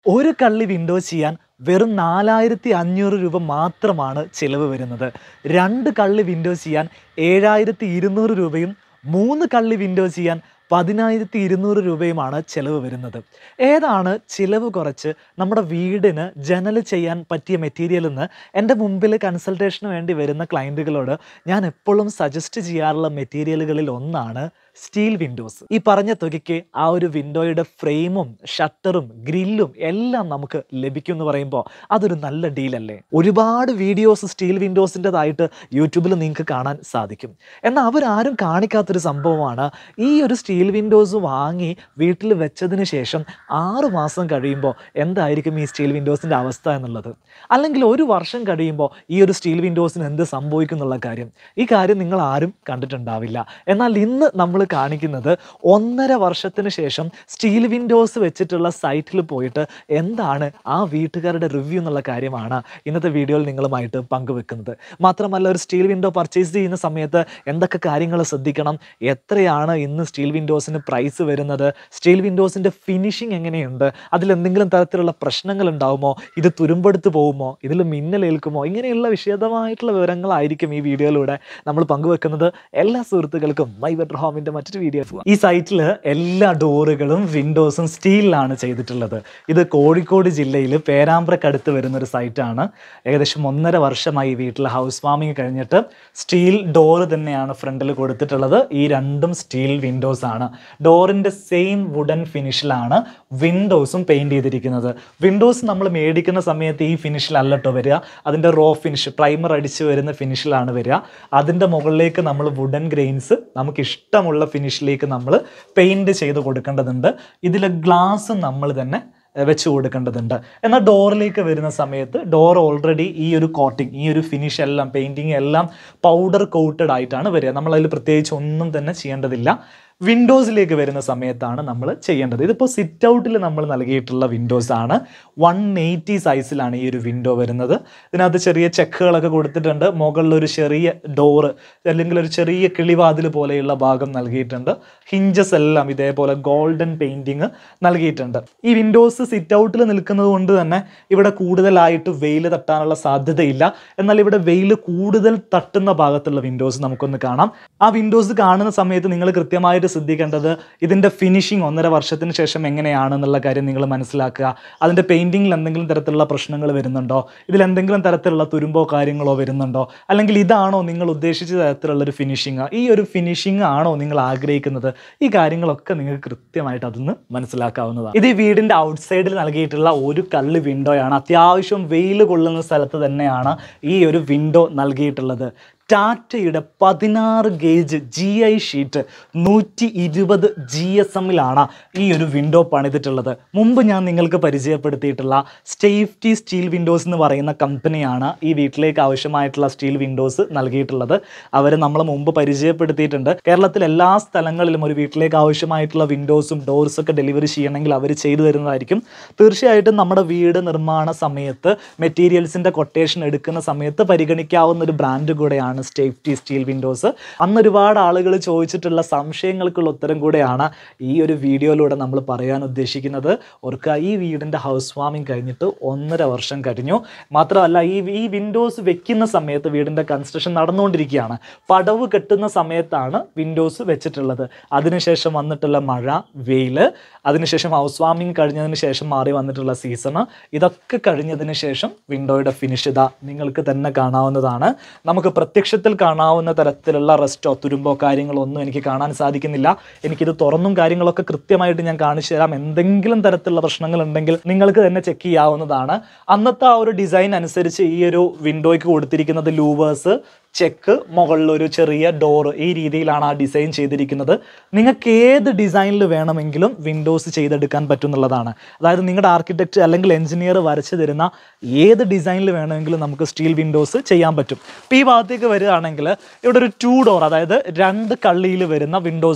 ഒരു കള്ളി വിൻഡോ ചെയ്യാൻ വെറും നാലായിരത്തി അഞ്ഞൂറ് രൂപ മാത്രമാണ് ചിലവ് വരുന്നത് രണ്ട് കള്ളി വിൻഡോ ചെയ്യാൻ ഏഴായിരത്തി ഇരുന്നൂറ് രൂപയും മൂന്ന് കള്ളി വിൻഡോ ചെയ്യാൻ പതിനായിരത്തി ഇരുന്നൂറ് രൂപയുമാണ് ചിലവ് വരുന്നത് ഏതാണ് ചിലവ് കുറച്ച് നമ്മുടെ വീടിന് ജനൽ ചെയ്യാൻ പറ്റിയ മെറ്റീരിയൽ എന്ന് എൻ്റെ മുമ്പിൽ കൺസൾട്ടേഷന് വേണ്ടി വരുന്ന ക്ലയൻറ്റുകളോട് ഞാൻ എപ്പോഴും സജസ്റ്റ് ചെയ്യാറുള്ള മെറ്റീരിയലുകളിൽ ഒന്നാണ് സ്റ്റീൽ വിൻഡോസ് ഈ പറഞ്ഞ തുകയ്ക്ക് ആ ഒരു വിൻഡോയുടെ ഫ്രെയിമും ഷട്ടറും ഗ്രില്ലും എല്ലാം നമുക്ക് ലഭിക്കും എന്ന് പറയുമ്പോൾ അതൊരു നല്ല ഡീലല്ലേ ഒരുപാട് വീഡിയോസ് സ്റ്റീൽ വിൻഡോസിൻ്റെതായിട്ട് യൂട്യൂബിൽ നിങ്ങൾക്ക് കാണാൻ സാധിക്കും എന്നാൽ അവരാരും കാണിക്കാത്തൊരു സംഭവമാണ് ഈ ഒരു സ്റ്റീൽ വിൻഡോസ് വാങ്ങി വീട്ടിൽ വെച്ചതിന് ശേഷം ആറ് മാസം കഴിയുമ്പോൾ എന്തായിരിക്കും ഈ സ്റ്റീൽ വിൻഡോസിൻ്റെ അവസ്ഥ എന്നുള്ളത് അല്ലെങ്കിൽ ഒരു വർഷം കഴിയുമ്പോൾ ഈ ഒരു സ്റ്റീൽ വിൻഡോസിന് എന്ത് സംഭവിക്കും എന്നുള്ള കാര്യം ഈ കാര്യം നിങ്ങൾ ആരും കണ്ടിട്ടുണ്ടാവില്ല എന്നാൽ ഇന്ന് നമ്മൾ കാണിക്കുന്നത് ഒന്നര വർഷത്തിന് ശേഷം സ്റ്റീൽ വിൻഡോസ് വെച്ചിട്ടുള്ള സൈറ്റിൽ പോയിട്ട് എന്താണ് ആ വീട്ടുകാരുടെ റിവ്യൂ എന്നുള്ള കാര്യമാണ് ഇന്നത്തെ വീഡിയോയിൽ നിങ്ങളുമായിട്ട് പങ്കുവെക്കുന്നത് മാത്രമല്ല ഒരു സ്റ്റീൽ വിൻഡോ പർച്ചേസ് ചെയ്യുന്ന സമയത്ത് എന്തൊക്കെ കാര്യങ്ങൾ ശ്രദ്ധിക്കണം എത്രയാണ് ഇന്ന് സ്റ്റീൽ വിൻഡോസിന് പ്രൈസ് വരുന്നത് സ്റ്റീൽ വിൻഡോസിൻ്റെ ഫിനിഷിംഗ് എങ്ങനെയുണ്ട് അതിൽ എന്തെങ്കിലും തരത്തിലുള്ള പ്രശ്നങ്ങൾ ഉണ്ടാവുമോ ഇത് തുരുമ്പെടുത്ത് പോകുമോ ഇതിൽ മിന്നലേൽക്കുമോ ഇങ്ങനെയുള്ള വിശദമായിട്ടുള്ള വിവരങ്ങളായിരിക്കും ഈ വീഡിയോയിലൂടെ നമ്മൾ പങ്കുവെക്കുന്നത് എല്ലാ സുഹൃത്തുക്കൾക്കും മൈ ബെറ്റർ ഹോമിൻ്റെ മറ്റൊരു വീഡിയോ ഈ സൈറ്റിൽ എല്ലാ ഡോറുകളും വിൻഡോസും സ്റ്റീലിലാണ് ചെയ്തിട്ടുള്ളത് ഇത് കോഴിക്കോട് ജില്ലയിൽ പേരാമ്പ്രക്കടുത്ത് വരുന്ന ഒരു സൈറ്റാണ് ഏകദേശം ഒന്നര വർഷമായി വീട്ടിൽ ഹൗസ് വാമിങ് കഴിഞ്ഞിട്ട് സ്റ്റീൽ ഡോറ് തന്നെയാണ് ഫ്രണ്ടിൽ കൊടുത്തിട്ടുള്ളത് ഈ രണ്ടും സ്റ്റീൽ വിൻഡോസ് ആണ് ഡോറിൻ്റെ സെയിം വുഡൻ ഫിനിഷിലാണ് വിൻഡോസും പെയിൻറ് ചെയ്തിരിക്കുന്നത് വിൻഡോസ് നമ്മൾ മേടിക്കുന്ന സമയത്ത് ഈ ഫിനിഷിലല്ല കേട്ടോ വരിക അതിൻ്റെ റോ ഫിനിഷ് പ്രൈമർ അടിച്ച് വരുന്ന ഫിനിഷിലാണ് വരിക അതിൻ്റെ മുകളിലേക്ക് നമ്മൾ വുഡൻ ഗ്രെയിൻസ് നമുക്ക് ഇഷ്ടമുള്ള ഫിനിഷിലേക്ക് നമ്മൾ പെയിൻറ് ചെയ്ത് കൊടുക്കേണ്ടതുണ്ട് ഇതിൽ ഗ്ലാസ് നമ്മൾ തന്നെ എഹ്, വെച്ച് കൊടുക്കേണ്ടതുണ്ട് എന്നാൽ ഡോറിലേക്ക് വരുന്ന സമയത്ത് ഡോർ ഓൾറെഡി ഈ ഒരു കോട്ടിങ് ഈ ഒരു ഫിനിഷ് എല്ലാം പെയിൻറ്റിങ് എല്ലാം പൗഡർ കോട്ടഡ് ആയിട്ടാണ് വരിക നമ്മളതിൽ പ്രത്യേകിച്ച് ഒന്നും തന്നെ ചെയ്യേണ്ടതില്ല വിൻഡോസിലേക്ക് വരുന്ന സമയത്താണ് നമ്മൾ ചെയ്യേണ്ടത് ഇതിപ്പോൾ സിറ്റ് ഔട്ടിൽ നമ്മൾ നൽകിയിട്ടുള്ള വിൻഡോസ് ആണ് വൺ എയ്റ്റി സൈസിലാണ് ഈ ഒരു വിൻഡോ വരുന്നത് ഇതിനകത്ത് ചെറിയ ചെക്കുകളൊക്കെ കൊടുത്തിട്ടുണ്ട് മുകളിൽ ഒരു ചെറിയ ഡോറ് അല്ലെങ്കിൽ ഒരു ചെറിയ കിളിവാതിൽ പോലെയുള്ള ഭാഗം നൽകിയിട്ടുണ്ട് ഹിഞ്ചസ് എല്ലാം ഇതേപോലെ ഗോൾഡൻ പെയിൻറ്റിങ് നൽകിയിട്ടുണ്ട് ഈ വിൻഡോസ് സിറ്റ് ഔട്ടിൽ നിൽക്കുന്നത് കൊണ്ട് തന്നെ ഇവിടെ കൂടുതലായിട്ട് വെയിൽ തട്ടാനുള്ള സാധ്യതയില്ല എന്നാൽ ഇവിടെ വെയിൽ കൂടുതൽ തട്ടുന്ന ഭാഗത്തുള്ള വിൻഡോസ് നമുക്കൊന്ന് കാണാം ആ വിൻഡോസ് കാണുന്ന സമയത്ത് നിങ്ങൾ കൃത്യമായിട്ട് ശ്രദ്ധിക്കേണ്ടത് ഇതിൻ്റെ ഫിനിഷിംഗ് ഒന്നര വർഷത്തിന് ശേഷം എങ്ങനെയാണെന്നുള്ള കാര്യം നിങ്ങൾ മനസ്സിലാക്കുക അതിൻ്റെ പെയിൻറ്റിങ്ങിൽ എന്തെങ്കിലും തരത്തിലുള്ള പ്രശ്നങ്ങൾ വരുന്നുണ്ടോ ഇതിൽ എന്തെങ്കിലും തരത്തിലുള്ള തുരുമ്പോ കാര്യങ്ങളോ വരുന്നുണ്ടോ അല്ലെങ്കിൽ ഇതാണോ നിങ്ങൾ ഉദ്ദേശിച്ച തരത്തിലുള്ള ഒരു ഫിനിഷിങ് ഈ ഒരു ഫിനിഷിംഗ് ആണോ നിങ്ങൾ ആഗ്രഹിക്കുന്നത് ഈ കാര്യങ്ങളൊക്കെ നിങ്ങൾക്ക് കൃത്യമായിട്ട് അതൊന്ന് മനസ്സിലാക്കാവുന്നതാണ് ഇത് ഈ വീടിൻ്റെ ഔട്ട്സൈഡിൽ നൽകിയിട്ടുള്ള ഒരു കല്ല് വിൻഡോയാണ് അത്യാവശ്യം വെയിൽ കൊള്ളുന്ന സ്ഥലത്ത് തന്നെയാണ് ഈ ഒരു വിൻഡോ നൽകിയിട്ടുള്ളത് ടാറ്റയുടെ പതിനാറ് ഗേജ് ജി ഐ ഷീറ്റ് നൂറ്റി ഇരുപത് ജി എസ് എമ്മിലാണ് ഈ ഒരു വിൻഡോ പണിതിട്ടുള്ളത് മുമ്പ് ഞാൻ നിങ്ങൾക്ക് പരിചയപ്പെടുത്തിയിട്ടുള്ള സ്റ്റേഫ്റ്റി സ്റ്റീൽ വിൻഡോസ് എന്ന് പറയുന്ന കമ്പനിയാണ് ഈ വീട്ടിലേക്ക് ആവശ്യമായിട്ടുള്ള സ്റ്റീൽ വിൻഡോസ് നൽകിയിട്ടുള്ളത് അവർ നമ്മൾ മുമ്പ് പരിചയപ്പെടുത്തിയിട്ടുണ്ട് കേരളത്തിൽ എല്ലാ സ്ഥലങ്ങളിലും ഒരു വീട്ടിലേക്ക് ആവശ്യമായിട്ടുള്ള വിൻഡോസും ഡോർസും ഒക്കെ ഡെലിവറി ചെയ്യണമെങ്കിൽ അവർ ചെയ്തു തരുന്നതായിരിക്കും തീർച്ചയായിട്ടും നമ്മുടെ വീട് നിർമ്മാണ സമയത്ത് മെറ്റീരിയൽസിൻ്റെ കൊട്ടേഷൻ എടുക്കുന്ന സമയത്ത് പരിഗണിക്കാവുന്ന ഒരു ബ്രാൻഡ് കൂടെയാണ് സ്റ്റേഫ്റ്റി സ്റ്റീൽ വിൻഡോസ് അന്ന് ഒരുപാട് ആളുകൾ ചോദിച്ചിട്ടുള്ള സംശയങ്ങൾക്കുള്ള ഉത്തരം കൂടെയാണ് ഈ ഒരു വീഡിയോയിലൂടെ നമ്മൾ പറയാൻ ഉദ്ദേശിക്കുന്നത് ഓർക്കുക ഈ വീടിൻ്റെ ഹൗസ് വാമിങ് കഴിഞ്ഞിട്ട് ഒന്നര വർഷം കഴിഞ്ഞു മാത്രമല്ല ഈ ഈ വിൻഡോസ് വെക്കുന്ന സമയത്ത് വീടിൻ്റെ കൺസ്ട്രക്ഷൻ നടന്നുകൊണ്ടിരിക്കുകയാണ് പടവ് കെട്ടുന്ന സമയത്താണ് വിൻഡോസ് വെച്ചിട്ടുള്ളത് അതിനുശേഷം വന്നിട്ടുള്ള മഴ വെയിൽ അതിനുശേഷം ഹൗസ് വാമിങ് കഴിഞ്ഞതിന് ശേഷം മാറി വന്നിട്ടുള്ള സീസണ് ഇതൊക്കെ കഴിഞ്ഞതിന് ശേഷം വിൻഡോയുടെ ഫിനിഷ് ഇതാ നിങ്ങൾക്ക് തന്നെ കാണാവുന്നതാണ് നമുക്ക് പ്രത്യക്ഷത്തിൽ കാണാവുന്ന തരത്തിലുള്ള റെസ്റ്റോ തുരുമ്പോ കാര്യങ്ങളോ ഒന്നും എനിക്ക് കാണാൻ സാധിക്കുന്നില്ല എനിക്കിത് തുറന്നും കാര്യങ്ങളൊക്കെ കൃത്യമായിട്ട് ഞാൻ കാണിച്ചു തരാം എന്തെങ്കിലും തരത്തിലുള്ള പ്രശ്നങ്ങൾ ഉണ്ടെങ്കിൽ നിങ്ങൾക്ക് തന്നെ ചെക്ക് ചെയ്യാവുന്നതാണ് അന്നത്തെ ആ ഒരു ഡിസൈൻ അനുസരിച്ച് ഈ ഒരു വിൻഡോയ്ക്ക് കൊടുത്തിരിക്കുന്നത് ലൂവേഴ്സ് ചെക്ക് മുകളിൽ ഒരു ചെറിയ ഡോറ് ഈ രീതിയിലാണ് ആ ഡിസൈൻ ചെയ്തിരിക്കുന്നത് നിങ്ങൾക്ക് ഏത് ഡിസൈനിൽ വേണമെങ്കിലും വിൻഡോസ് ചെയ്തെടുക്കാൻ പറ്റും എന്നുള്ളതാണ് അതായത് നിങ്ങളുടെ ആർക്കിടെക്റ്റ് അല്ലെങ്കിൽ എഞ്ചിനീയർ വരച്ച് തരുന്ന ഏത് ഡിസൈനിൽ വേണമെങ്കിലും നമുക്ക് സ്റ്റീൽ വിൻഡോസ് ചെയ്യാൻ പറ്റും ഇപ്പോൾ ഈ ഭാഗത്തേക്ക് വരികയാണെങ്കിൽ ഇവിടെ ഒരു ടു ഡോർ അതായത് രണ്ട് കള്ളിയിൽ വരുന്ന വിൻഡോസും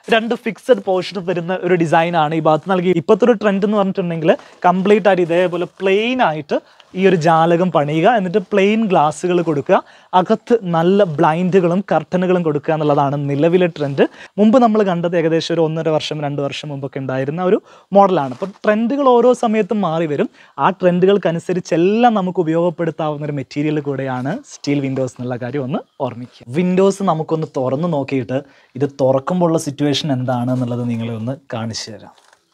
രണ്ട് ഫിക്സഡ് പോർഷൻ വരുന്ന ഒരു ഡിസൈനാണ് ഈ ഭാഗത്ത് നൽകി ഇപ്പോഴത്തെ ഒരു ട്രെൻഡ് എന്ന് പറഞ്ഞിട്ടുണ്ടെങ്കിൽ കംപ്ലീറ്റ് ആയിട്ട് ഇതേപോലെ പ്ലെയിൻ ആയിട്ട് ഈ ഒരു ജാലകം പണിയുക എന്നിട്ട് പ്ലെയിൻ ഗ്ലാസ്സുകൾ കൊടുക്കുക അകത്ത് നല്ല ബ്ലൈൻഡുകളും കർട്ടനുകളും കൊടുക്കുക എന്നുള്ളതാണ് നിലവിലെ ട്രെൻഡ് മുമ്പ് നമ്മൾ കണ്ടത് ഏകദേശം ഒരു ഒന്നര വർഷം രണ്ട് വർഷം മുമ്പൊക്കെ ഉണ്ടായിരുന്ന ഒരു മോഡലാണ് അപ്പോൾ ട്രെൻഡുകൾ ഓരോ സമയത്തും മാറി വരും ആ ട്രെൻഡുകൾക്കനുസരിച്ചെല്ലാം നമുക്ക് ഉപയോഗപ്പെടുത്താവുന്ന ഒരു മെറ്റീരിയൽ കൂടെയാണ് സ്റ്റീൽ വിൻഡോസ് എന്നുള്ള കാര്യം ഒന്ന് ഓർമ്മിക്കുക വിൻഡോസ് നമുക്കൊന്ന് തുറന്ന് നോക്കിയിട്ട് ഇത് തുറക്കുമ്പോഴുള്ള സിറ്റുവേഷൻ എന്താണ് എന്നുള്ളത് നിങ്ങളെ ഒന്ന് കാണിച്ചു തരാം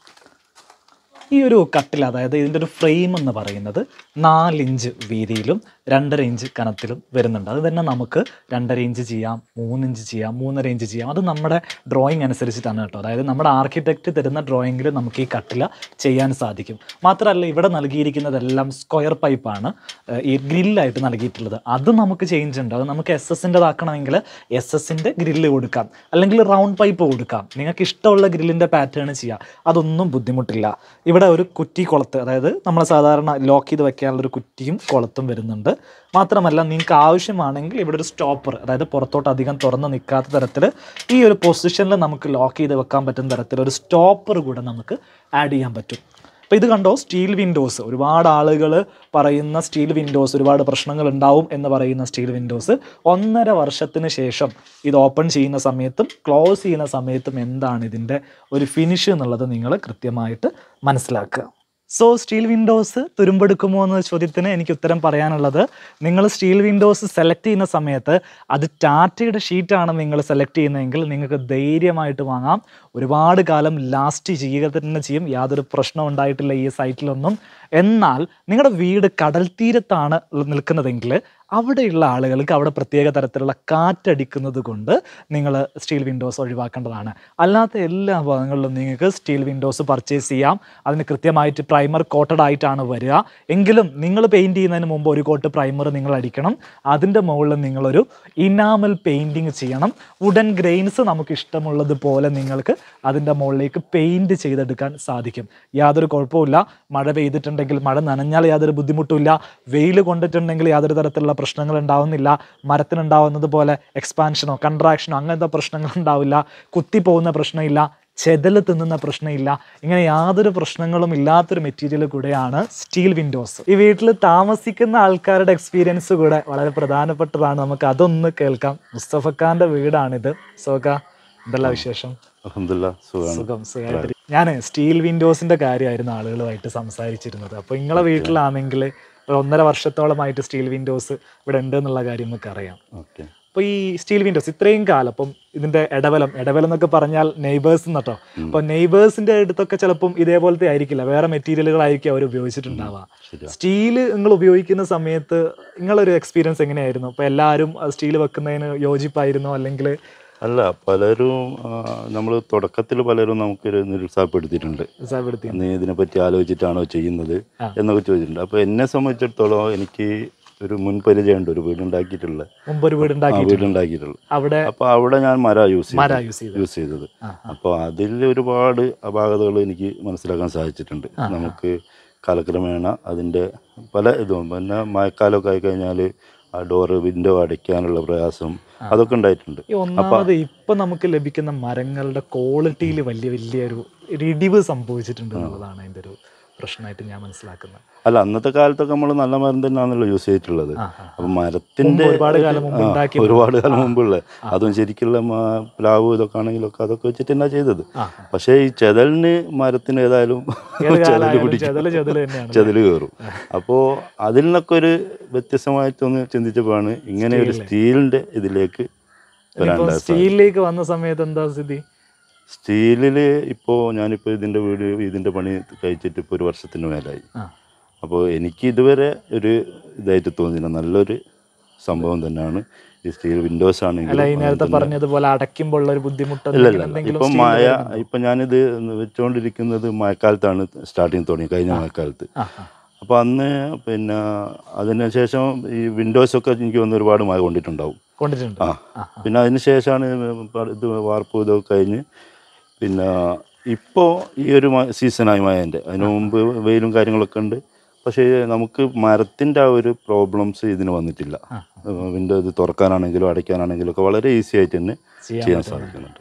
ഈ ഒരു കട്ടിൽ അതായത് ഇതിൻ്റെ ഒരു ഫ്രെയിം എന്ന് പറയുന്നത് നാലിഞ്ച് വീതിയിലും രണ്ടര ഇഞ്ച് കനത്തിലും വരുന്നുണ്ട് അത് തന്നെ നമുക്ക് രണ്ടര ഇഞ്ച് ചെയ്യാം മൂന്നിഞ്ച് ചെയ്യാം മൂന്നര ഇഞ്ച് ചെയ്യാം അത് നമ്മുടെ ഡ്രോയിങ് അനുസരിച്ചിട്ടാണ് കേട്ടോ അതായത് നമ്മുടെ ആർക്കിടെക്റ്റ് തരുന്ന ഡ്രോയിങ്ങിൽ നമുക്ക് ഈ കട്ടില ചെയ്യാൻ സാധിക്കും മാത്രമല്ല ഇവിടെ നൽകിയിരിക്കുന്നതെല്ലാം സ്ക്വയർ പൈപ്പാണ് ഈ ഗ്രില്ലായിട്ട് നൽകിയിട്ടുള്ളത് അത് നമുക്ക് ചേഞ്ച് ഉണ്ട് അത് നമുക്ക് എസ് എസിൻ്റെതാക്കണമെങ്കിൽ എസ് എസിൻ്റെ ഗ്രില്ല് കൊടുക്കാം അല്ലെങ്കിൽ റൗണ്ട് പൈപ്പ് കൊടുക്കാം നിങ്ങൾക്ക് ഇഷ്ടമുള്ള ഗ്രില്ലിൻ്റെ പാറ്റേൺ ചെയ്യാം അതൊന്നും ബുദ്ധിമുട്ടില്ല ഇവിടെ ഒരു കുറ്റി കുളത്ത് അതായത് നമ്മൾ സാധാരണ ലോക്ക് ചെയ്ത് വെക്കാനുള്ള ഒരു കുറ്റിയും കുളത്തും വരുന്നുണ്ട് മാത്രമല്ല നിങ്ങൾക്ക് ആവശ്യമാണെങ്കിൽ ഇവിടെ ഒരു സ്റ്റോപ്പർ അതായത് പുറത്തോട്ട് അധികം തുറന്ന് നിൽക്കാത്ത തരത്തിൽ ഈ ഒരു പൊസിഷനിൽ നമുക്ക് ലോക്ക് ചെയ്ത് വെക്കാൻ പറ്റുന്ന തരത്തിൽ ഒരു സ്റ്റോപ്പർ കൂടെ നമുക്ക് ആഡ് ചെയ്യാൻ പറ്റും അപ്പോൾ ഇത് കണ്ടോ സ്റ്റീൽ വിൻഡോസ് ഒരുപാട് ആളുകൾ പറയുന്ന സ്റ്റീൽ വിൻഡോസ് ഒരുപാട് പ്രശ്നങ്ങൾ ഉണ്ടാവും എന്ന് പറയുന്ന സ്റ്റീൽ വിൻഡോസ് ഒന്നര വർഷത്തിന് ശേഷം ഇത് ഓപ്പൺ ചെയ്യുന്ന സമയത്തും ക്ലോസ് ചെയ്യുന്ന സമയത്തും എന്താണ് ഇതിൻ്റെ ഒരു ഫിനിഷ് എന്നുള്ളത് നിങ്ങൾ കൃത്യമായിട്ട് മനസ്സിലാക്കുക സോ സ്റ്റീൽ വിൻഡോസ് തുരുമ്പെടുക്കുമോ എന്ന ചോദ്യത്തിന് എനിക്ക് ഉത്തരം പറയാനുള്ളത് നിങ്ങൾ സ്റ്റീൽ വിൻഡോസ് സെലക്ട് ചെയ്യുന്ന സമയത്ത് അത് ടാറ്റയുടെ ഷീറ്റാണ് നിങ്ങൾ സെലക്ട് ചെയ്യുന്നതെങ്കിൽ നിങ്ങൾക്ക് ധൈര്യമായിട്ട് വാങ്ങാം ഒരുപാട് കാലം ലാസ്റ്റ് ചെയ്യുക തന്നെ ചെയ്യും യാതൊരു പ്രശ്നം ഉണ്ടായിട്ടില്ല ഈ സൈറ്റിലൊന്നും എന്നാൽ നിങ്ങളുടെ വീട് കടൽ തീരത്താണ് നിൽക്കുന്നതെങ്കിൽ അവിടെയുള്ള ആളുകൾക്ക് അവിടെ പ്രത്യേക തരത്തിലുള്ള കാറ്റടിക്കുന്നത് കൊണ്ട് നിങ്ങൾ സ്റ്റീൽ വിൻഡോസ് ഒഴിവാക്കേണ്ടതാണ് അല്ലാത്ത എല്ലാ ഭാഗങ്ങളിലും നിങ്ങൾക്ക് സ്റ്റീൽ വിൻഡോസ് പർച്ചേസ് ചെയ്യാം അതിന് കൃത്യമായിട്ട് പ്രൈമർ കോട്ടഡ് ആയിട്ടാണ് വരിക എങ്കിലും നിങ്ങൾ പെയിൻറ് ചെയ്യുന്നതിന് മുമ്പ് ഒരു കോട്ട് പ്രൈമർ നിങ്ങൾ അടിക്കണം അതിൻ്റെ മുകളിൽ നിങ്ങളൊരു ഇനാമൽ പെയിൻറ്റിങ് ചെയ്യണം വുഡൻ ഗ്രെയിൻസ് നമുക്ക് ഇഷ്ടമുള്ളതുപോലെ നിങ്ങൾക്ക് അതിൻ്റെ മുകളിലേക്ക് പെയിൻറ് ചെയ്തെടുക്കാൻ സാധിക്കും യാതൊരു കുഴപ്പമില്ല മഴ പെയ്തിട്ടുണ്ടെങ്കിൽ മഴ നനഞ്ഞാൽ യാതൊരു ബുദ്ധിമുട്ടുമില്ല വെയിൽ കൊണ്ടിട്ടുണ്ടെങ്കിൽ യാതൊരു തരത്തിലുള്ള പ്രശ്നങ്ങൾ ഉണ്ടാവുന്നില്ല മരത്തിനുണ്ടാവുന്നത് പോലെ എക്സ്പാൻഷനോ കൺട്രാക്ഷനോ അങ്ങനത്തെ പ്രശ്നങ്ങൾ ഉണ്ടാവില്ല കുത്തിപ്പോകുന്ന പ്രശ്നമില്ല ചെതല് തിന്നുന്ന പ്രശ്നമില്ല ഇങ്ങനെ യാതൊരു പ്രശ്നങ്ങളും ഇല്ലാത്തൊരു മെറ്റീരിയൽ കൂടെയാണ് സ്റ്റീൽ വിൻഡോസ് ഈ വീട്ടിൽ താമസിക്കുന്ന ആൾക്കാരുടെ എക്സ്പീരിയൻസ് കൂടെ വളരെ പ്രധാനപ്പെട്ടതാണ് നമുക്ക് അതൊന്ന് കേൾക്കാം മുസ്തഫക്കാന്റെ വീടാണിത് സോക എന്തെല്ലാം വിശേഷം അൽഹംദുലില്ലാ സുഖമാണ് സുഖം സുഖമായിട്ട് ഞാൻ സ്റ്റീൽ വിൻഡോസിന്റെ കാര്യമായിരുന്നു ആളുകളുമായിട്ട് സംസാരിച്ചിരുന്നത് അപ്പോൾ നിങ്ങളെ വീട്ടിലാണെങ്കിൽ ഒരു ഒന്നര വർഷത്തോളമായിട്ട് സ്റ്റീൽ വിൻഡോസ് ഇവിടെ ഉണ്ട് എന്നുള്ള കാര്യം നമുക്ക് അറിയാം ഓക്കെ അപ്പോൾ ഈ സ്റ്റീൽ വിൻഡോസ് ഇത്രയും കാലം അപ്പം ഇതിന്റെ ഇടവലം ഇടവലം എന്നൊക്കെ പറഞ്ഞാൽ നെയ്ബേഴ്സ് എന്നട്ടോ അപ്പോൾ നെയ്ബേഴ്സിന്റെ അടുത്തൊക്കെ ചിലപ്പം ഇതേപോലത്തെ ആയിരിക്കില്ല വേറെ മെറ്റീരിയലുകളായിരിക്കും അവർ ഉപയോഗിച്ചിട്ടുണ്ടാവുക ശരിയാ സ്റ്റീല് നിങ്ങൾ ഉപയോഗിക്കുന്ന സമയത്ത് നിങ്ങളൊരു എക്സ്പീരിയൻസ് എങ്ങനെയായിരുന്നു അപ്പോൾ എല്ലാവരും സ്റ്റീൽ വെക്കുന്നതിന് യോജിപ്പായിരുന്നോ അല്ലെങ്കിൽ അല്ല പലരും നമ്മൾ തുടക്കത്തിൽ പലരും നമുക്കൊരു നിരുത്സാഹപ്പെടുത്തിയിട്ടുണ്ട് ഉത്സാഹപ്പെടുത്തി നീ ഇതിനെപ്പറ്റി ആലോചിച്ചിട്ടാണോ ചെയ്യുന്നത് ആ. എന്നൊക്കെ ചോദിച്ചിട്ടുണ്ട് അപ്പോൾ എന്നെ സംബന്ധിച്ചിടത്തോളം എനിക്ക് ഒരു മുൻപരിചയമുണ്ട് ഒരു വീടുണ്ടാക്കിയിട്ടുള്ള മുമ്പ് ഒരു ആ വീടുണ്ടാക്കി വീടുണ്ടാക്കിയിട്ടുള്ള അവിടെ അപ്പോൾ അവിടെ ഞാൻ മര യൂസ് മര ചെയ്തു യൂസ് ചെയ്ത് യൂസ് ചെയ്തത് ആ, അപ്പോൾ അതിൽ ഒരുപാട് അപാകതകൾ എനിക്ക് മനസ്സിലാക്കാൻ സാധിച്ചിട്ടുണ്ട് നമുക്ക് കാലക്രമേണ അതിൻ്റെ പല ഇതും പിന്നെ മഴക്കാലമൊക്കെ ആയിക്കഴിഞ്ഞാൽ ആ ഡോറ് വിൻഡോ അടയ്ക്കാനുള്ള പ്രയാസം അതൊക്കെ ഉണ്ടായിട്ടുണ്ട് ഈ ഒന്നാമത് ഇപ്പൊ നമുക്ക് ലഭിക്കുന്ന മരങ്ങളുടെ ക്വാളിറ്റിയിൽ വലിയ വലിയൊരു ഒരു ഇടിവ് സംഭവിച്ചിട്ടുണ്ട് എന്നുള്ളതാണ് അതിന്റെ ഒരു പ്രശ്നമായിട്ട് ഞാൻ മനസ്സിലാക്കുന്നത് അല്ല അന്നത്തെ കാലത്തൊക്കെ നമ്മൾ നല്ല മരം തന്നെയാണല്ലോ യൂസ് ചെയ്തിട്ടുള്ളത് ആ, ആ. അപ്പം മരത്തിന്റെ മുമ്പ് ഒരുപാട് കാലം മുമ്പ് ആ, ഉണ്ടാക്കിയ ഒരുപാട് കാലം മുമ്പുള്ള അതും ശരിക്കുള്ള മ- പ്ലാവ് ഇതൊക്കെ ആണെങ്കിലൊക്കെ അതൊക്കെ വെച്ചിട്ട് തന്നെ ചെയ്തത് ആ, പക്ഷേ ഈ ചെതലിന് മരത്തിന് ഏതായാലും ഏത് ചെതല് കാലായാലും പിടിക്കും ചെതല് ചെതല് തന്നെയാണ് ചെതല് കയറും അപ്പോൾ അതിൽ നിന്നൊക്കെ ഒരു വ്യത്യസ്തമായിട്ടൊന്ന് ചിന്തിച്ചപ്പോഴാണ് ഇങ്ങനെ ഒരു സ്റ്റീലിന്റെ ഇതിലേക്ക് ഇപ്പൊ വരാണ്ടായ സ്റ്റീലിലേക്ക് വന്ന സമയത്ത് എന്താ സ്ഥിതി സ്റ്റീലിൽ ഇപ്പോൾ ഞാനിപ്പോൾ ഇതിൻ്റെ വീട് ഇതിൻ്റെ പണി കഴിച്ചിട്ട് ഇപ്പോൾ ഒരു വർഷത്തിന് മേലായി ആ അപ്പോൾ എനിക്ക് ഇതുവരെ ഒരു ഇതായിട്ട് തോന്നിയില്ല നല്ലൊരു സംഭവം തന്നെയാണ് ഈ സ്റ്റീൽ വിൻഡോസ് അല്ല ഈ ആണെങ്കിലും നേരത്തെ പറഞ്ഞതുപോലെ അടയ്ക്കുമ്പോൾ ഉള്ള ഒരു ബുദ്ധിമുട്ട് ഇല്ല ഇല്ല എന്തെങ്കിലും ഇപ്പം മഴ ഇപ്പം ഞാനിത് വെച്ചുകൊണ്ടിരിക്കുന്നത് മഴക്കാലത്താണ് സ്റ്റാർട്ടിങ് തുടങ്ങി കഴിഞ്ഞ മഴക്കാലത്ത് ആ ആ അപ്പോൾ അന്ന് പിന്നെ അതിനുശേഷം ഈ വിൻഡോസൊക്കെ എനിക്ക് വന്ന് ഒരുപാട് മഴ കൊണ്ടിട്ടുണ്ടാവും കൊണ്ടിട്ടുണ്ട് ആ ആ പിന്നെ അതിന് ശേഷമാണ് ഇത് വാർപ്പ് ഇതൊക്കെ കഴിഞ്ഞ് പിന്നെ ഇപ്പോൾ ഈ ഒരു മ- സീസണായി മഴേൻ്റെ അതിന് മുമ്പ് വെയിലും കാര്യങ്ങളൊക്കെ ഉണ്ട് പക്ഷേ നമുക്ക് മരത്തിൻ്റെ ആ ഒരു പ്രോബ്ലംസ് ഇതിന് വന്നിട്ടില്ല ആ. വിൻഡോ ഇത് തുറക്കാനാണെങ്കിലും അടയ്ക്കാനാണെങ്കിലും ഒക്കെ വളരെ ഈസി ആയിട്ട് തന്നെ ചെയ്യാൻ ചെയ്യാൻ പറ്റും. സാധിക്കുന്നുണ്ട്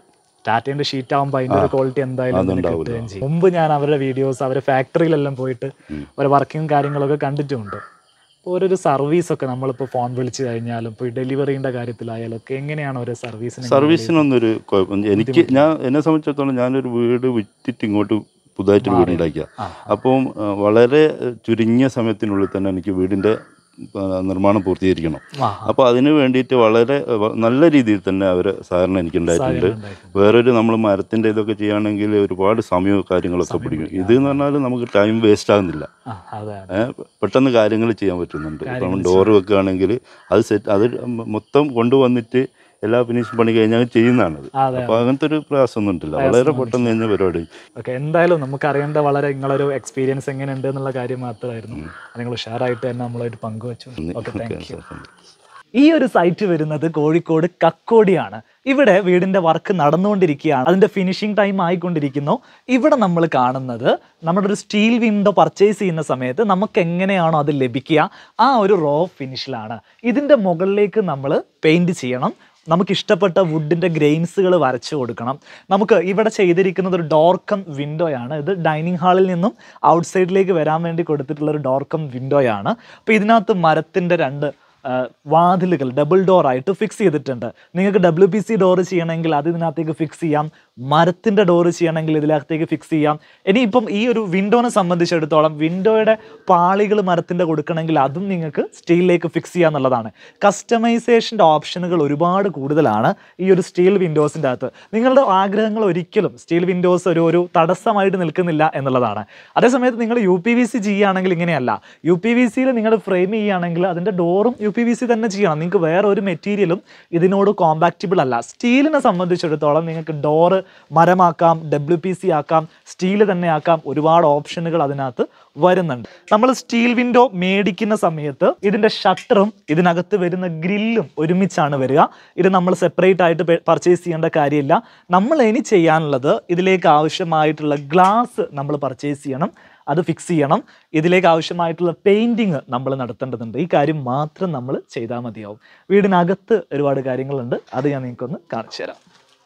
ടാറ്റേന്റെ ഷീറ്റ് ആകുമ്പോൾ അതിന്റെ ഒരു ക്വാളിറ്റി എന്തായാലും ഇതിന് അതുണ്ടാവില്ല. കിട്ടുകയും ചെയ്യും മുമ്പ് ഞാൻ അവരുടെ വീഡിയോസ് അവരുടെ ഫാക്ടറിയിലെല്ലാം പോയിട്ട് അവരുടെ വർക്കിംഗ് കാര്യങ്ങളൊക്കെ കണ്ടിട്ടുമുണ്ട് ഓരോരോ സർവീസ് ഒക്കെ നമ്മളിപ്പോൾ ഫോൺ വിളിച്ച് കഴിഞ്ഞാലും ഇപ്പോൾ ഡെലിവറിയുടെ കാര്യത്തിലായാലും ഒക്കെ എങ്ങനെയാണ് ഓരോ സർവീസിന് സർവീസിനൊന്നും ഒരു കുഴപ്പം എനിക്ക് ഞാൻ എന്നെ സംബന്ധിച്ചിടത്തോളം ഞാനൊരു വീട് വിറ്റിട്ട് ഇങ്ങോട്ട് പുതുതായിട്ടൊരു വീട് ഉണ്ടാക്കിയ ആ, അപ്പം ആ, വളരെ ചുരുങ്ങിയ സമയത്തിനുള്ളിൽ തന്നെ എനിക്ക് വീടിൻ്റെ ആ, നിർമ്മാണം പൂർത്തീകരിക്കണം ആ, അപ്പോൾ അതിന് വേണ്ടിയിട്ട് വളരെ വ- നല്ല രീതിയിൽ തന്നെ അവർ സഹകരണം എനിക്കുണ്ടായിട്ടുണ്ട് ഉണ്ടായിട്ടുണ്ട്. വേറൊരു നമ്മൾ മരത്തിൻ്റെ ഇതൊക്കെ ചെയ്യുകയാണെങ്കിൽ ഒരുപാട് സമയവും കാര്യങ്ങളൊക്കെ പിടിക്കും ഇത് എന്ന് പറഞ്ഞാൽ നമുക്ക് ടൈം വേസ്റ്റ് ആകുന്നില്ല ആ, അതെ അതെ. ഏ, പെട്ടെന്ന് കാര്യങ്ങൾ ചെയ്യാൻ പറ്റുന്നുണ്ട് ഇപ്പം ഡോറ് വെക്കുകയാണെങ്കിൽ അത് സെറ്റ് അത് മൊത്തം കൊണ്ടുവന്നിട്ട് എല്ലാ ഫിനിഷ് പണി കഴിഞ്ഞാൽ ചെയ്യുന്നതാണത് അതെ. അപ്പോൾ അങ്ങനത്തെ ഒരു പ്രയാസമൊന്നും ഉണ്ടല്ല വളരെ പെട്ടെന്ന് കഴിഞ്ഞ പരിപാടി ഓക്കെ എന്തായാലും നമുക്ക് അറിയേണ്ട വളരെ നിങ്ങളൊരു എക്സ്പീരിയൻസ് എങ്ങനെയുണ്ട് എന്നുള്ള കാര്യം മാത്രമായിരുന്നു അത് നിങ്ങൾ ഉഷാറായിട്ട് തന്നെ നമ്മളായിട്ട് പങ്കുവച്ചു ഓക്കെ താങ്ക് യു ഈ ഒരു സൈറ്റ് വരുന്നത് കോഴിക്കോട് കക്കോടിയാണ് ഇവിടെ വീടിന്റെ വർക്ക് നടന്നുകൊണ്ടിരിക്കുകയാണ് അതിന്റെ ഫിനിഷിംഗ് ടൈം ആയിക്കൊണ്ടിരിക്കുന്നു ഇവിടെ നമ്മൾ കാണുന്നത് നമ്മുടെ ഒരു സ്റ്റീൽ വിൻഡോ പർച്ചേസ് ചെയ്യുന്ന സമയത്ത് നമുക്ക് എങ്ങനെയാണോ അത് ലഭിക്കുക ആ ഒരു റോ ഫിനിഷിലാണ് ഇതിന്റെ മുകളിലേക്ക് നമ്മൾ പെയിന്റ് ചെയ്യണം നമുക്ക് ഇഷ്ടപ്പെട്ട വുഡിൻ്റെ ഗ്രെയിൻസുകൾ വരച്ചു കൊടുക്കണം നമുക്ക് ഇവിടെ ചെയ്തിരിക്കുന്നത് ഒരു ഡോർക്കം വിൻഡോയാണ് ഇത് ഡൈനിങ് ഹാളിൽ നിന്നും ഔട്ട്സൈഡിലേക്ക് വരാൻ വേണ്ടി കൊടുത്തിട്ടുള്ള ഒരു ഡോർക്കം വിൻഡോയാണ് അപ്പോൾ ഇതിനകത്ത് മരത്തിൻ്റെ രണ്ട് ആ, വാതിലുകൾ ഡബിൾ ഡോർ ആയിട്ട് ഫിക്സ് ചെയ്തിട്ടുണ്ട് നിങ്ങൾക്ക് ഡബ്ല്യു പി സി ഡോർ ചെയ്യണമെങ്കിൽ അത് ഇതിനകത്തേക്ക് ഫിക്സ് ചെയ്യാം മരത്തിൻ്റെ ഡോർ ചെയ്യണമെങ്കിൽ ഇതിനകത്തേക്ക് ഫിക്സ് ചെയ്യാം ഇനിയിപ്പം ഈ ഒരു വിൻഡോനെ സംബന്ധിച്ചിടത്തോളം വിൻഡോയുടെ പാളികൾ മരത്തിൻ്റെ കൊടുക്കണമെങ്കിൽ അതും നിങ്ങൾക്ക് സ്റ്റീലിലേക്ക് ഫിക്സ് ചെയ്യുക എന്നുള്ളതാണ് കസ്റ്റമൈസേഷൻ്റെ ഓപ്ഷനുകൾ ഒരുപാട് കൂടുതലാണ് ഈ ഒരു സ്റ്റീൽ വിൻഡോസിൻ്റെ അകത്ത് നിങ്ങളുടെ ആഗ്രഹങ്ങൾ ഒരിക്കലും സ്റ്റീൽ വിൻഡോസ് ഒരു ഒരു തടസ്സമായിട്ട് നിൽക്കുന്നില്ല എന്നുള്ളതാണ് അതേസമയത്ത് നിങ്ങൾ യു പി വി സി ചെയ്യുകയാണെങ്കിൽ ഇങ്ങനെയല്ല യു പി വി സിയിൽ നിങ്ങൾ ഫ്രെയിം ചെയ്യുകയാണെങ്കിൽ അതിൻ്റെ ഡോറും യു പി വി സി തന്നെ ചെയ്യണം നിങ്ങൾക്ക് വേറെ ഒരു മെറ്റീരിയലും ഇതിനോട് കോമ്പാക്റ്റിബിൾ അല്ല സ്റ്റീലിനെ സംബന്ധിച്ചിടത്തോളം നിങ്ങൾക്ക് ഡോറ് മരമാക്കാം ഡബ്ല്യു പി സി ആക്കാം സ്റ്റീൽ തന്നെ ആക്കാം ഒരുപാട് ഓപ്ഷനുകൾ അതിനകത്ത് വരുന്നുണ്ട് നമ്മൾ സ്റ്റീൽ വിൻഡോ മേടിക്കുന്ന സമയത്ത് ഇതിൻ്റെ ഷട്ടറും ഇതിനകത്ത് വരുന്ന ഗ്രില്ലും ഒരുമിച്ചാണ് വരിക ഇത് നമ്മൾ സെപ്പറേറ്റ് ആയിട്ട് പർച്ചേസ് ചെയ്യേണ്ട കാര്യമില്ല നമ്മൾ ഇനി ചെയ്യാനുള്ളത് ഇതിലേക്ക് ആവശ്യമായിട്ടുള്ള ഗ്ലാസ് നമ്മൾ പർച്ചേസ് ചെയ്യണം അത് ഫിക്സ് ചെയ്യണം ഇതിലേക്ക് ആവശ്യമായിട്ടുള്ള പെയിൻറ്റിങ് നമ്മൾ നടത്തേണ്ടതുണ്ട് ഈ കാര്യം മാത്രം നമ്മൾ ചെയ്താൽ മതിയാവും വീടിനകത്ത് ഒരുപാട് കാര്യങ്ങളുണ്ട് അത് ഞാൻ നിങ്ങൾക്കൊന്ന് കാണിച്ചു തരാം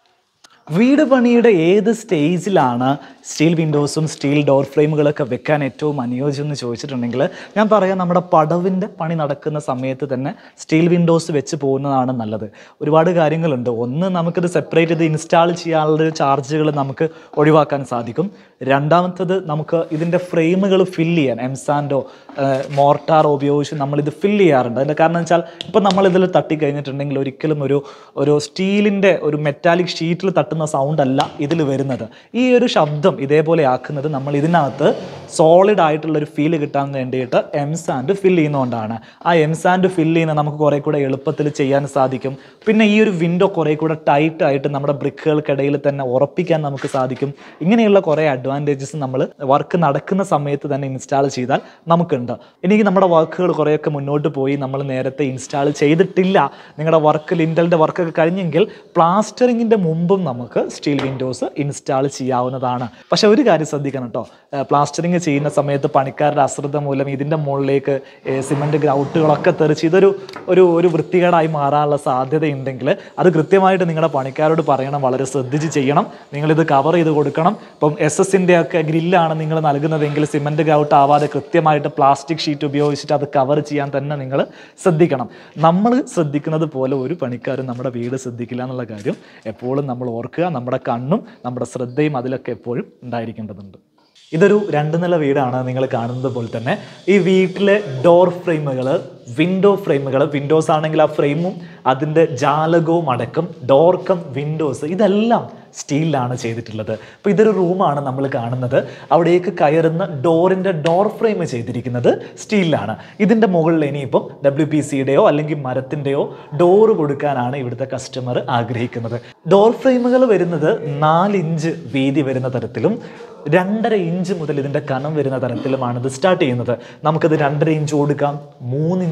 വീട് പണിയുടെ ഏത് സ്റ്റേജിലാണ് സ്റ്റീൽ വിൻഡോസും സ്റ്റീൽ ഡോർ ഫ്രെയിമുകളൊക്കെ വെക്കാൻ ഏറ്റവും അനുയോജ്യം എന്ന് ചോദിച്ചിട്ടുണ്ടെങ്കിൽ ഞാൻ പറയാം നമ്മുടെ പടവിൻ്റെ പണി നടക്കുന്ന സമയത്ത് തന്നെ സ്റ്റീൽ വിൻഡോസ് വെച്ച് പോകുന്നതാണ് നല്ലത് ഒരുപാട് കാര്യങ്ങളുണ്ട് ഒന്ന് നമുക്കിത് സെപ്പറേറ്റ് ഇത് ഇൻസ്റ്റാൾ ചെയ്യാനുള്ള ചാർജുകൾ നമുക്ക് ഒഴിവാക്കാൻ സാധിക്കും രണ്ടാമത്തത് നമുക്ക് ഇതിൻ്റെ ഫ്രെയിമുകൾ ഫില്ല് ചെയ്യാൻ എംസാൻഡോ മോർട്ടാറോ ഉപയോഗിച്ച് നമ്മളിത് ഫില്ല് ചെയ്യാറുണ്ട് അതിൻ്റെ കാരണം വെച്ചാൽ ഇപ്പം നമ്മളിതിൽ തട്ടി കഴിഞ്ഞിട്ടുണ്ടെങ്കിൽ ഒരിക്കലും ഒരു ഒരു സ്റ്റീലിൻ്റെ ഒരു മെറ്റാലിക് ഷീറ്റിൽ തട്ടുന്ന സൗണ്ട് അല്ല ഇതിൽ വരുന്നത് ഈ ഒരു ശബ്ദം ഇതേപോലെ ആക്കുന്നത് നമ്മൾ ഇതിനകത്ത് സോളിഡ് ആയിട്ടുള്ള ഒരു ഫീല് കിട്ടാൻ വേണ്ടിയിട്ട് എംസാൻഡ് ഫില്ല് ചെയ്യുന്നതുകൊണ്ടാണ് ആ എംസാൻഡ് ഫില്ല് ചെയ്യുന്ന നമുക്ക് കുറേ കൂടെ എളുപ്പത്തിൽ ചെയ്യാൻ സാധിക്കും പിന്നെ ഈ ഒരു വിൻഡോ കുറേ കൂടെ ടൈറ്റ് ആയിട്ട് നമ്മുടെ ബ്രിക്കുകൾക്കിടയിൽ തന്നെ ഉറപ്പിക്കാൻ നമുക്ക് സാധിക്കും ഇങ്ങനെയുള്ള കുറേ അഡ്വാൻറ്റേജസ് നമ്മൾ വർക്ക് നടക്കുന്ന സമയത്ത് തന്നെ ഇൻസ്റ്റാൾ ചെയ്താൽ നമുക്കുണ്ട് എനിക്ക് നമ്മുടെ വർക്കുകൾ കുറേയൊക്കെ മുന്നോട്ട് പോയി നമ്മൾ നേരത്തെ ഇൻസ്റ്റാൾ ചെയ്തിട്ടില്ല നിങ്ങളുടെ വർക്ക് ലിൻഡലിൻ്റെ വർക്കൊക്കെ കഴിഞ്ഞെങ്കിൽ പ്ലാസ്റ്ററിങ്ങിൻ്റെ മുമ്പും നമുക്ക് സ്റ്റീൽ വിൻഡോസ് ഇൻസ്റ്റാൾ ചെയ്യാവുന്നതാണ് പക്ഷേ ഒരു കാര്യം ശ്രദ്ധിക്കണം കേട്ടോ പ്ലാസ്റ്ററിങ് ചെയ്യുന്ന സമയത്ത് പണിക്കാരുടെ അശ്രദ്ധ മൂലം ഇതിൻ്റെ മുകളിലേക്ക് സിമൻറ്റ് ഗ്രൗട്ടുകളൊക്കെ തെറിച്ച് ഇതൊരു ഒരു ഒരു വൃത്തികേടായി മാറാനുള്ള സാധ്യതയുണ്ടെങ്കിൽ അത് കൃത്യമായിട്ട് നിങ്ങളുടെ പണിക്കാരോട് പറയണം വളരെ ശ്രദ്ധിച്ച് ചെയ്യണം നിങ്ങളിത് കവർ ചെയ്ത് കൊടുക്കണം ഇപ്പം എസ് എസിൻ്റെ ഒക്കെ ഗ്രില്ലാണ് നിങ്ങൾ നൽകുന്നതെങ്കിൽ സിമൻറ്റ് ഗ്രൗട്ട് ആവാതെ കൃത്യമായിട്ട് പ്ലാസ്റ്റിക് ഷീറ്റ് ഉപയോഗിച്ചിട്ട് അത് കവർ ചെയ്യാൻ തന്നെ നിങ്ങൾ ശ്രദ്ധിക്കണം നമ്മൾ ശ്രദ്ധിക്കുന്നത് പോലെ ഒരു പണിക്കാരും നമ്മുടെ വീട് ശ്രദ്ധിക്കില്ല എന്നുള്ള കാര്യം എപ്പോഴും നമ്മൾ ഓർക്കുക നമ്മുടെ കണ്ണും നമ്മുടെ ശ്രദ്ധയും അതിലൊക്കെ എപ്പോഴും ഉണ്ടായിരിക്കേണ്ടതുണ്ട് ഇതൊരു രണ്ട് നില വീടാണ് നിങ്ങൾ കാണുന്നത് പോലെ തന്നെ ഈ വീട്ടിലെ ഡോർ ഫ്രെയിമുകൾ വിൻഡോ ഫ്രെയിമുകൾ വിൻഡോസ് ആണെങ്കിൽ ആ ഫ്രെയിമും അതിൻ്റെ ജാലകവും അടക്കം ഡോർക്കം വിൻഡോസ് ഇതെല്ലാം സ്റ്റീലിലാണ് ചെയ്തിട്ടുള്ളത് അപ്പോൾ ഇതൊരു റൂമാണ് നമ്മൾ കാണുന്നത് അവിടേക്ക് കയറുന്ന ഡോറിൻ്റെ ഡോർ ഫ്രെയിം ചെയ്തിരിക്കുന്നത് സ്റ്റീലിലാണ് ഇതിൻ്റെ മുകളിൽ ഇനിയിപ്പം ഡബ്ല്യു പി സിയുടെയോ അല്ലെങ്കിൽ മരത്തിൻ്റെയോ ഡോറ് കൊടുക്കാനാണ് ഇവിടുത്തെ കസ്റ്റമർ ആഗ്രഹിക്കുന്നത് ഡോർ ഫ്രെയിമുകൾ വരുന്നത് നാലിഞ്ച് വീതി വരുന്ന തരത്തിലും രണ്ടര ഇഞ്ച് മുതൽ ഇതിൻ്റെ കനം വരുന്ന തരത്തിലുമാണ് ഇത് സ്റ്റാർട്ട് ചെയ്യുന്നത് നമുക്കത് രണ്ടര ഇഞ്ച് കൊടുക്കാം മൂന്ന് ഇഞ്ച്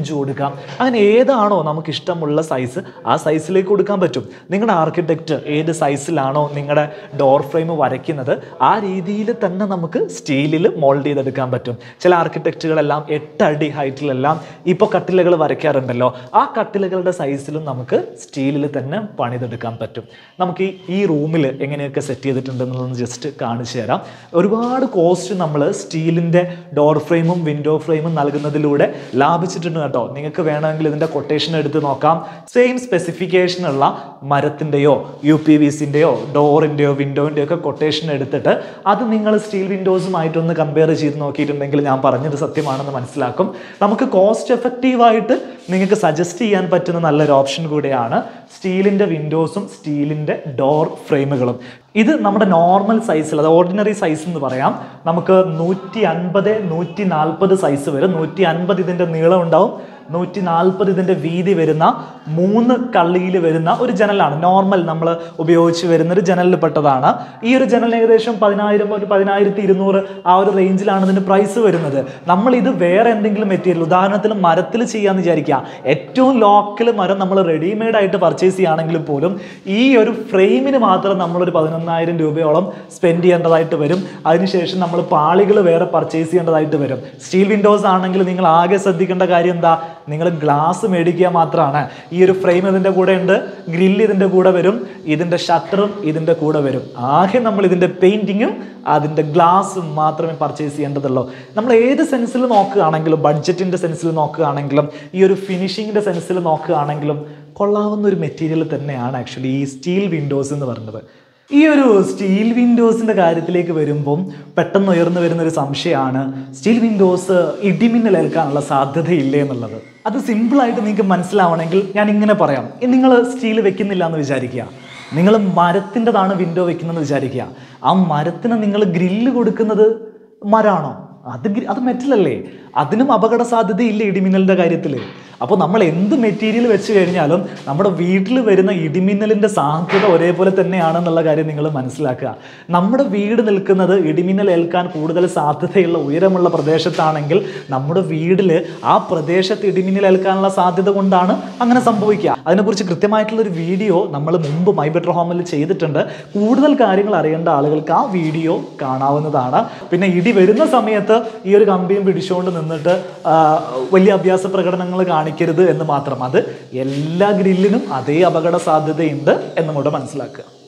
അഞ്ച് കൊടുക്കാം അങ്ങനെ ഏതാണോ നമുക്ക് ഇഷ്ടമുള്ള സൈസ് ആ സൈസിലേക്ക് കൊടുക്കാൻ പറ്റും നിങ്ങളുടെ ആർക്കിടെക്റ്റ് ഏത് സൈസിലാണോ നിങ്ങളുടെ ഡോർ ഫ്രെയിം വരയ്ക്കുന്നത് ആ രീതിയിൽ തന്നെ നമുക്ക് സ്റ്റീലിൽ മോൾഡ് ചെയ്തെടുക്കാൻ പറ്റും ചില ആർക്കിടെക്റ്റുകളെല്ലാം എട്ടടി ഹൈറ്റിലെല്ലാം ഇപ്പോൾ കട്ടിലുകൾ വരയ്ക്കാറുണ്ടല്ലോ ആ കട്ടിലുകളുടെ സൈസിലും നമുക്ക് സ്റ്റീലിൽ തന്നെ പണിതെടുക്കാൻ പറ്റും നമുക്ക് ഈ ഈ റൂമിൽ എങ്ങനെയൊക്കെ സെറ്റ് ചെയ്തിട്ടുണ്ടെന്നുള്ളത് ജസ്റ്റ് കാണിച്ചു തരാം ഒരുപാട് കോസ്റ്റ് നമ്മൾ സ്റ്റീലിൻ്റെ ഡോർ ഫ്രെയിമും വിൻഡോ ഫ്രെയിമും നൽകുന്നതിലൂടെ ലാഭിച്ചിട്ടുണ്ട് കേട്ടോ നിങ്ങൾക്ക് വേണമെങ്കിൽ ഇതിൻ്റെ കൊട്ടേഷൻ എടുത്ത് നോക്കാം സെയിം സ്പെസിഫിക്കേഷനുള്ള മരത്തിൻ്റെയോ യു പി വി സിൻ്റെയോ ഡോറിൻ്റെയോ വിൻഡോൻ്റെയോ ഒക്കെ കൊട്ടേഷൻ എടുത്തിട്ട് അത് നിങ്ങൾ സ്റ്റീൽ വിൻഡോസുമായിട്ടൊന്ന് കമ്പയർ ചെയ്ത് നോക്കിയിട്ടുണ്ടെങ്കിൽ ഞാൻ പറഞ്ഞത് സത്യമാണെന്ന് മനസ്സിലാക്കും നമുക്ക് കോസ്റ്റ് എഫക്റ്റീവായിട്ട് നിങ്ങൾക്ക് സജസ്റ്റ് ചെയ്യാൻ പറ്റുന്ന നല്ലൊരു ഓപ്ഷൻ കൂടെയാണ് സ്റ്റീലിൻ്റെ വിൻഡോസും സ്റ്റീലിൻ്റെ ഡോർ ഫ്രെയിമുകളും ഇത് നമ്മുടെ നോർമൽ സൈസിൽ അത് ഓർഡിനറി സൈസ് എന്ന് പറയാം നമുക്ക് നൂറ്റി അൻപത് നൂറ്റി നാൽപ്പത് സൈസ് വരും നൂറ്റി അൻപത് ഇതിൻ്റെ നീളം ഉണ്ടാവും നൂറ്റി നാൽപ്പത് ഇതിൻ്റെ വീതി വരുന്ന മൂന്ന് കള്ളിയിൽ വരുന്ന ഒരു ജനലാണ് നോർമൽ നമ്മൾ ഉപയോഗിച്ച് വരുന്ന ഒരു ജനലിൽ പെട്ടതാണ് ഈ ഒരു ജനൽ ഏകദേശം പതിനായിരം ഒരു പതിനായിരത്തി ഇരുന്നൂറ് ആ ഒരു റേഞ്ചിലാണ് ഇതിൻ്റെ പ്രൈസ് വരുന്നത് നമ്മൾ ഇത് വേറെ എന്തെങ്കിലും മെറ്റീരിയൽ ഉദാഹരണത്തിന് മരത്തിൽ ചെയ്യാന്ന് വിചാരിക്കുക ഏറ്റവും ലോക്കൽ മരം നമ്മൾ റെഡിമെയ്ഡ് ആയിട്ട് പർച്ചേസ് ചെയ്യുകയാണെങ്കിൽ പോലും ഈ ഒരു ഫ്രെയിമിന് മാത്രം നമ്മളൊരു പതിനൊന്നായിരം രൂപയോളം സ്പെൻഡ് ചെയ്യേണ്ടതായിട്ട് വരും അതിനുശേഷം നമ്മൾ പാളികൾ വേറെ പർച്ചേസ് ചെയ്യേണ്ടതായിട്ട് വരും സ്റ്റീൽ വിൻഡോസ് ആണെങ്കിൽ നിങ്ങൾ ആകെ ശ്രദ്ധിക്കേണ്ട കാര്യം എന്താ നിങ്ങൾ ഗ്ലാസ് മേടിക്കുക മാത്രമാണ് ഈ ഒരു ഫ്രെയിം ഇതിൻ്റെ കൂടെ ഉണ്ട് ഗ്രില്ല് ഇതിൻ്റെ കൂടെ വരും ഇതിൻ്റെ ഷട്ടറും ഇതിൻ്റെ കൂടെ വരും ആകെ നമ്മൾ ഇതിൻ്റെ പെയിൻറ്റിങ്ങും അതിൻ്റെ ഗ്ലാസും മാത്രമേ പർച്ചേസ് ചെയ്യേണ്ടതുള്ളൂ നമ്മൾ ഏത് സെൻസിൽ നോക്കുകയാണെങ്കിലും ബഡ്ജറ്റിൻ്റെ സെൻസിൽ നോക്കുകയാണെങ്കിലും ഈ ഒരു ഫിനിഷിങ്ങിൻ്റെ സെൻസിൽ നോക്കുകയാണെങ്കിലും കൊള്ളാവുന്ന ഒരു മെറ്റീരിയൽ തന്നെയാണ് ആക്ച്വലി ഈ സ്റ്റീൽ വിൻഡോസ് എന്ന് പറയുന്നത് ഈ ഒരു സ്റ്റീൽ വിൻഡോസിന്റെ കാര്യത്തിലേക്ക് വരുമ്പം പെട്ടെന്ന് ഉയർന്നു വരുന്ന ഒരു സംശയമാണ് സ്റ്റീൽ വിൻഡോസ് ഇടിമിന്നൽ ഏൽക്കാനുള്ള സാധ്യതയില്ലേ എന്നുള്ളത് അത് സിമ്പിളായിട്ട് നിങ്ങൾക്ക് മനസ്സിലാവണമെങ്കിൽ ഞാൻ ഇങ്ങനെ പറയാം നിങ്ങൾ സ്റ്റീൽ വെക്കുന്നില്ല എന്ന് വിചാരിക്കുക നിങ്ങൾ മരത്തിൻ്റെതാണ് വിൻഡോ വെക്കുന്നതെന്ന് വിചാരിക്കുക ആ മരത്തിന് നിങ്ങൾ ഗ്രില്ല് കൊടുക്കുന്നത് മരാണോ അത് ഗ്രി- അത് മെറ്റലല്ലേ അതിനും അപകട സാധ്യതയില്ല ഇടിമിന്നലിൻ്റെ കാര്യത്തിൽ അപ്പോൾ നമ്മൾ എന്ത് മെറ്റീരിയൽ വെച്ച് കഴിഞ്ഞാലും നമ്മുടെ വീട്ടിൽ വരുന്ന ഇടിമിന്നലിൻ്റെ സാധ്യത ഒരേപോലെ തന്നെയാണെന്നുള്ള കാര്യം നിങ്ങൾ മനസ്സിലാക്കുക നമ്മുടെ വീട് നിൽക്കുന്നത് ഇടിമിന്നൽ ഏൽക്കാൻ കൂടുതൽ സാധ്യതയുള്ള ഉയരമുള്ള പ്രദേശത്താണെങ്കിൽ നമ്മുടെ വീട്ടിൽ ആ പ്രദേശത്ത് ഇടിമിന്നൽ ഏൽക്കാനുള്ള സാധ്യത കൊണ്ടാണ് അങ്ങനെ സംഭവിക്കുക അതിനെക്കുറിച്ച് കൃത്യമായിട്ടുള്ള ഒരു വീഡിയോ നമ്മൾ മുമ്പ് മൈ ബെറ്റർ ഹോമിൽ ചെയ്തിട്ടുണ്ട് കൂടുതൽ കാര്യങ്ങൾ അറിയേണ്ട ആളുകൾക്ക് ആ വീഡിയോ കാണാവുന്നതാണ് പിന്നെ ഇടി വരുന്ന സമയത്ത് ഈ ഒരു കമ്പിയും പിടിച്ചുകൊണ്ട് നിന്നിട്ട് ആ, വലിയ അഭ്യാസ പ്രകടനങ്ങൾ കാണിക്കരുത് എന്ന് മാത്രം അത് എല്ലാ ഗ്രില്ലിനും അതേ അപകട സാധ്യതയുണ്ട് എന്നും കൂടെ മനസ്സിലാക്കുക